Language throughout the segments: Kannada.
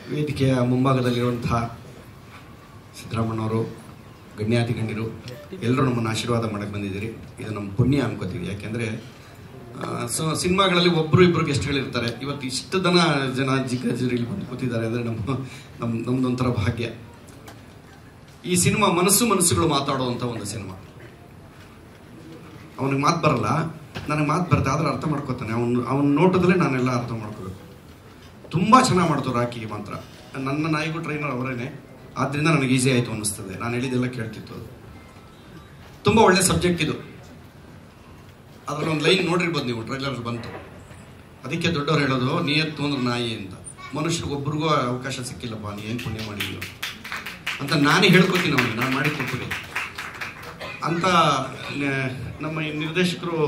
ವೇದಿಕೆಯ ಮುಂಭಾಗದಲ್ಲಿರುವಂತಹ ಸಿದ್ದರಾಮಣ್ಣವರು ಗಣ್ಯಾತಿ ಗಣ್ಯರು ಎಲ್ಲರೂ ನಮ್ಮನ್ನು ಆಶೀರ್ವಾದ ಮಾಡಕ್ಕೆ ಬಂದಿದ್ದೀರಿ ಇದು ನಮ್ಮ ಪುಣ್ಯ ಅನ್ಕೋತೀವಿ ಯಾಕೆಂದರೆ ಸೊ ಸಿನಿಮಾಗಳಲ್ಲಿ ಒಬ್ಬರು ಇಬ್ಬರು ಗೆಸ್ಟ್ಗಳಿರ್ತಾರೆ ಇವತ್ತು ಇಷ್ಟು ದನ ಜನ ಜಿಗ್ಗಜರಿಲಿ ಬಂದು ಕೂತಿದ್ದಾರೆ ಅಂದರೆ ನಮ್ಮ ನಮ್ಮ ನಮ್ದೊಂಥರ ಭಾಗ್ಯ ಈ ಸಿನಿಮಾ ಮನಸ್ಸು ಮನಸ್ಸುಗಳು ಮಾತಾಡುವಂಥ ಒಂದು ಸಿನಿಮಾ ಅವನಿಗೆ ಮಾತು ಬರಲ್ಲ ನನಗೆ ಮಾತು ಬರುತ್ತೆ ಆದ್ರೆ ಅರ್ಥ ಮಾಡ್ಕೋತಾನೆ ಅವನು ಅವನ ನೋಟದಲ್ಲೇ ನಾನೆಲ್ಲ ಅರ್ಥ ಮಾಡ್ಕೋಬೇಕು ತುಂಬ ಚೆನ್ನಾಗಿ ಮಾಡ್ತು ರಾಕಿ ಮಾತ್ರ ನನ್ನ ನಾಯಿಗೂ ಟ್ರೈನರ್ ಅವರೇನೆ ಆದ್ರಿಂದ ನನಗೆ ಈಸಿ ಆಯಿತು ಅನ್ನಿಸ್ತದೆ ನಾನು ಹೇಳಿದ್ದೆಲ್ಲ ಕೇಳ್ತಿತ್ತು ಅದು ತುಂಬ ಒಳ್ಳೆ ಸಬ್ಜೆಕ್ಟ್ ಇದು ಅದ್ರಲ್ಲಿ ಒಂದು ಲೈನ್ ನೋಡಿರ್ಬೋದು ನೀವು ಟ್ರೈಲರ್ ಬಂತು ಅದಕ್ಕೆ ದೊಡ್ಡವ್ರು ಹೇಳೋದು ನಿಯತ್ತು ಅಂದ್ರೆ ನಾಯಿ ಅಂತ ಮನುಷ್ಯರಿಗೊಬ್ಬರಿಗೂ ಅವಕಾಶ ಸಿಕ್ಕಿಲ್ಲಪ್ಪ ನೀ ಏನು ಪುಣ್ಯ ಮಾಡಿದೀಯೋ ಅಂತ ನಾನೇ ಹೇಳ್ಕೊತೀನಿ ಅವನಿಗೆ ನಾನು ಮಾಡಿ ಕೊಡ್ತೀನಿ ಅಂತ ನ- ನಮ್ಮ ಈ ನಿರ್ದೇಶಕರು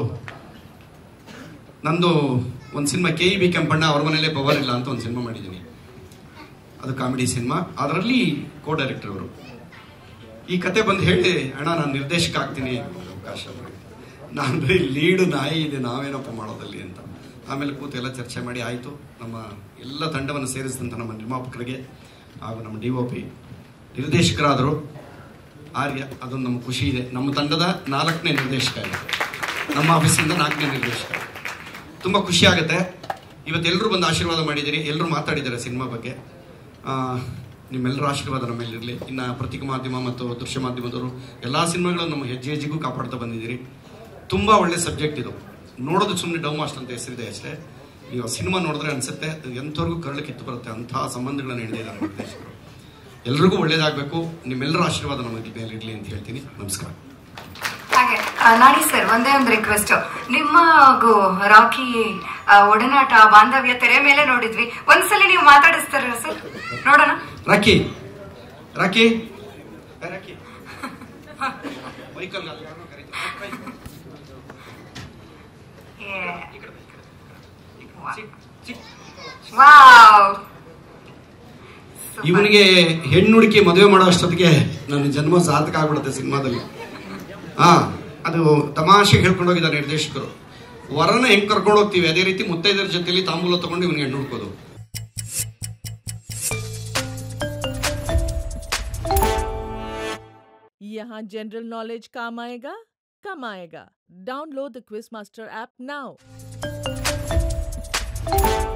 ನಂದು ಒಂದು cinema K E B Kempanna ಅವ್ರ ಮನೇಲೆ ಪವರ್ ಇಲ್ಲ ಅಂತ ಒಂದು ಸಿನಿಮಾ ಮಾಡಿದ್ದೀನಿ ಅದು ಕಾಮಿಡಿ ಸಿನಿಮಾ ಅದರಲ್ಲಿ ಕೋ ಡೈರೆಕ್ಟರ್ ಅವರು ಈ ಕತೆ ಬಂದು ಹೇಳಿ ಅಣ್ಣ ನಾನು ನಿರ್ದೇಶಕ ಆಗ್ತೀನಿ ಅವಕಾಶ ಮಾಡಿ ನಾನು ಬರೀ ಲೀಡು ನಾಯಿ ಇದೆ ನಾವೇನಪ್ಪ ಮಾಡೋದಲ್ಲಿ ಅಂತ ಆಮೇಲೆ ಕೂತು ಎಲ್ಲ ಚರ್ಚೆ ಮಾಡಿ ಆಯಿತು ನಮ್ಮ ಎಲ್ಲ ತಂಡವನ್ನು ಸೇರಿಸಿದಂಥ ನಮ್ಮ ನಿರ್ಮಾಪಕರಿಗೆ ಹಾಗೂ ನಮ್ಮ ಡಿ ಒ ಪಿ ನಿರ್ದೇಶಕರಾದರು ಆರ್ಯ ಅದೊಂದು ನಮ್ಗೆ ಖುಷಿ ಇದೆ ನಮ್ಮ ತಂಡದ ನಾಲ್ಕನೇ ನಿರ್ದೇಶಕ ಇದೆ ನಮ್ಮ ಆಫೀಸಿಂದ ನಾಲ್ಕನೇ ನಿರ್ದೇಶಕ ತುಂಬ ಖುಷಿ ಆಗುತ್ತೆ ಇವತ್ತೆಲ್ಲರೂ ಬಂದು ಆಶೀರ್ವಾದ ಮಾಡಿದ್ದೀರಿ ಎಲ್ಲರೂ ಮಾತಾಡಿದ್ದಾರೆ ಸಿನಿಮಾ ಬಗ್ಗೆ ಆ, ನಿಮ್ಮೆಲ್ಲರ ಆಶೀರ್ವಾದ ನಮ್ಮ ಮೇಲೆ ಇರಲಿ ಇನ್ನು ಪ್ರತೀಕ ಮಾಧ್ಯಮ ಮತ್ತು ದೃಶ್ಯ ಮಾಧ್ಯಮದವರು ಎಲ್ಲ ಸಿನಿಮಾಗಳನ್ನು ನಮ್ಮ ಹೆಜ್ಜೆ ಹೆಜ್ಜೆಗೂ ಕಾಪಾಡ್ತಾ ಬಂದಿದ್ದೀರಿ ತುಂಬ ಒಳ್ಳೆ ಸಬ್ಜೆಕ್ಟ್ ಇದು ನೋಡೋದು ಸುಮ್ಮನೆ ಡೌ ಮಾಸ್ಟ್ ಅಂತ ಹೆಸರಿದೆ ಅಷ್ಟೇ ನೀವು ಸಿನಿಮಾ ನೋಡಿದ್ರೆ ಅನ್ಸುತ್ತೆ ಎಂಥವ್ರಿಗೂ ಕರಳು ಕಿತ್ತು ಬರುತ್ತೆ ಅಂತಹ ಸಂಬಂಧಗಳನ್ನು ಹಿಡಿದಿದ್ದಾರೆ ನಮ್ಮ ನಿರ್ದೇಶಕರು ಎಲ್ರಿಗೂ ಒಳ್ಳೇದಾಗಬೇಕು ನಿಮ್ಮೆಲ್ಲರ ಆಶೀರ್ವಾದ ನಮ್ಮ ಮೇಲೆ ಇರಲಿ ಅಂತ ಹೇಳ್ತೀನಿ ನಮಸ್ಕಾರ ಹಾಗೆ ಆ, ನಾಣಿ ಸರ್ ಒಂದೇ ಒಂದು ರಿಕ್ವೆಸ್ಟ್ ನಿಮ್ಮ ಹಾಗೂ ರಾಕಿ ಆ, ಒಡನಾಟ ಬಾಂಧವ್ಯ ತೆರೆ ಮೇಲೆ ನೋಡಿದ್ವಿ ಒಂದ್ಸಲಿ ನೀವು ಮಾತಾಡಿಸ್ತಾರ ಸರ್ ನೋಡೋಣ ರಾಕಿ ರಾಕಿ ಏ, ರಾಕಿ ಮೈಕಲ್ ಯಾರನ್ನೋ ಕರೀತಾರೆ. ಈ ಕಡೆ ಬಾ, ಈ ಕಡೆ ಬಾ. ಚಿಕ್- ಚಿಕ್. ವಾವ್ ಇವನಿಗೆ ಹೆಣ್ಣು ಹುಡುಕಿ ಮದುವೆ ಮಾಡೋ ಅಷ್ಟೊತ್ತಿಗೆ ನನ್ನ ಜನ್ಮ ಸಾರ್ಥಕ ಆಗ್ಬಿಡುತ್ತೆ ಸಿನಿಮಾದಲ್ಲಿ ಹಾ ಅದು ತಮಾಷೆಗೆ ಹೇಳ್ಕೊಂಡು ಹೋಗಿದ್ದಾರೆ ನಿರ್ದೇಶಕರು ವರನ ಹೆಂಗ್ ಕರ್ಕೊಂಡು ಹೋಗ್ತೀವಿ ಅದೇ ರೀತಿ ಮುತ್ತೈದರ ಜೊತೆಲಿ ತಾಂಬೂಲ ತಗೊಂಡು ಇವನಿಗೆ ಹೆಣ್ಣು ಹುಡ್ಕೋದು यहाँ जनरल नॉलेज काम आएगा कम आएगा download the quiz master app now